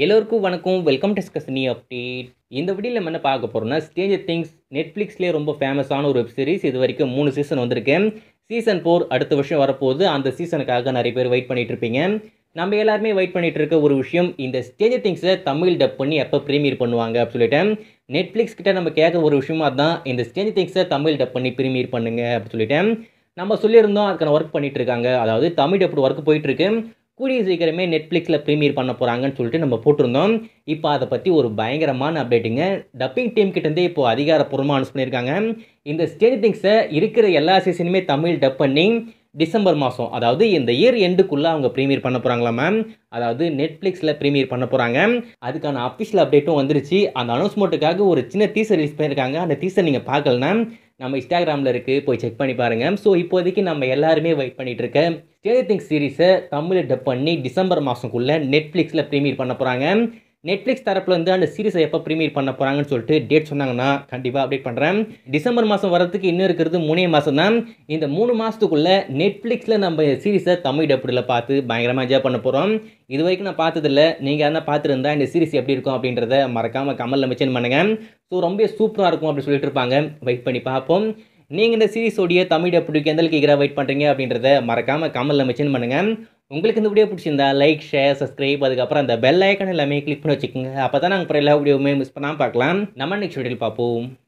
எல்லோருக்கும் வணக்கம் welcome discuss நீ அப்டேட் இந்த வீடியோவில் நம்ம என்ன பார்க்க போகிறோம்னா ஸ்டேஞ்சர் திங்ஸ் நெட்ஃப்ளிக்ஸ்லேயே ரொம்ப ஃபேமஸான ஒரு வெப் சீரிஸ் இது வரைக்கும் மூணு சீசன் வந்திருக்கு சீசன் ஃபோர் அடுத்த வருஷம் வரப்போகுது அந்த சீசனுக்காக நிறைய பேர் வெயிட் பண்ணிட்டு இருப்பீங்க நம்ம எல்லாருமே வெயிட் பண்ணிட்டு இருக்க ஒரு விஷயம் இந்த ஸ்டேஞ்சர் திங்ஸை தமிழ் டப் பண்ணி எப்போ ப்ரீமியர் பண்ணுவாங்க அப்படின்னு சொல்லிட்டு நெட்ஃப்ளிக்ஸ் கிட்ட நம்ம கேட்குற ஒரு விஷயமா தான் இந்த ஸ்டேஞ்சர் திங்ஸை தமிழ் டப் பண்ணி ப்ரீமியர் பண்ணுங்க அப்படின்னு சொல்லிட்டு நம்ம சொல்லியிருந்தோம் அதுக்கான ஒர்க் பண்ணிட்டு இருக்காங்க அதாவது தமிழ் டப் ஒர்க் போயிட்டு இருக்கு கூடிய சீக்கிரமே நெட்ஃப்ளிக்ஸில் ப்ரீமியர் பண்ண போகிறாங்கன்னு சொல்லிட்டு நம்ம போட்டிருந்தோம் இப்போ அதை பற்றி ஒரு பயங்கரமான அப்டேட்டுங்க டப்பிங் டீம் கிட்டேருந்தே இப்போ அதிகாரப்பூர்வமாக அனௌன்ஸ் பண்ணியிருக்காங்க இந்த ஸ்டேஜ் திங்ஸை இருக்கிற எல்லா சீசனுமே தமிழ் டப் பண்ணி டிசம்பர் மாதம் அதாவது இந்த இயர் எண்டுக்குள்ளே அவங்க ப்ரீமியர் பண்ண போகிறாங்களா மேம் அதாவது நெட்ஃப்ளிக்ஸில் ப்ரீமியர் பண்ண போகிறாங்க அதுக்கான அஃபிஷியல் அப்டேட்டும் வந்துருச்சு அந்த அனௌன்ஸ்மெண்ட்டுக்காக ஒரு சின்ன டீசர் ரிலீஸ் பண்ணியிருக்காங்க அந்த டீசர் நீங்கள் பார்க்கலனா நம்ம இன்ஸ்டாகிராமில் இருக்குது போய் செக் பண்ணி பாருங்கள் ஸோ இப்போதைக்கு நம்ம எல்லாருமே வெயிட் பண்ணிகிட்டு இருக்க ஸ்டேஜ் திங்ஸ் சீரிஸை தமிழில் டப் பண்ணி டிசம்பர் மாதம்குள்ளே நெட்ஃப்ளிக்ஸில் ப்ரீமியர் பண்ண போகிறாங்க நெட்ஃப்ளிக்ஸ் தரப்புலேருந்து அந்த சீரிஸை எப்போ ப்ரீமியர் பண்ண போகிறாங்கன்னு சொல்லிட்டு டேட் சொன்னாங்கன்னா கண்டிப்பாக அப்டேட் பண்ணுறேன் டிசம்பர் மாதம் வரதுக்கு இன்னும் இருக்கிறது மூணே மாதம் தான் இந்த மூணு மாதத்துக்குள்ளே நெட்ஃப்ளிக்ஸில் நம்ம சீரிஸை தமிழ் டப்பில் பார்த்து பயங்கரமாக என்ஜாய் பண்ண போகிறோம் இது வரைக்கும் நான் பார்த்ததில்ல நீங்கள் எதனா பார்த்துருந்தா இந்த சீரிஸ் எப்படி இருக்கும் அப்படின்றத மறக்காமல் கமலில் மென்ஷன் பண்ணுங்கள் ஸோ ரொம்ப சூப்பராக இருக்கும் அப்படின்னு சொல்லிட்டு இருப்பாங்க வெயிட் பண்ணி பார்ப்போம் நீங்கள் இந்த சீரிஸோடைய தமிழ் டப்புக்கு எந்த அளவுக்கு ஈகராக வெயிட் பண்ணுறீங்க அப்படின்றத மறக்காமல் கமலில் மென்ஷன் பண்ணுங்கள் உங்களுக்கு இந்த வீடியோ பிடிச்சிருந்தா லைக் ஷேர் சப்ஸ்கிரைப் அதுக்கப்புறம் அந்த பெல் ஐக்கன் எல்லாமே கிளிக் பண்ணி வச்சுக்கோங்க அப்போ தான் நாங்கள் அப்புறம் எல்லா வீடியோவுமே மிஸ் பண்ணாமல் பார்க்கலாம் நம்ம நெக்ஸ்ட் வீடியோவில் பார்ப்போம்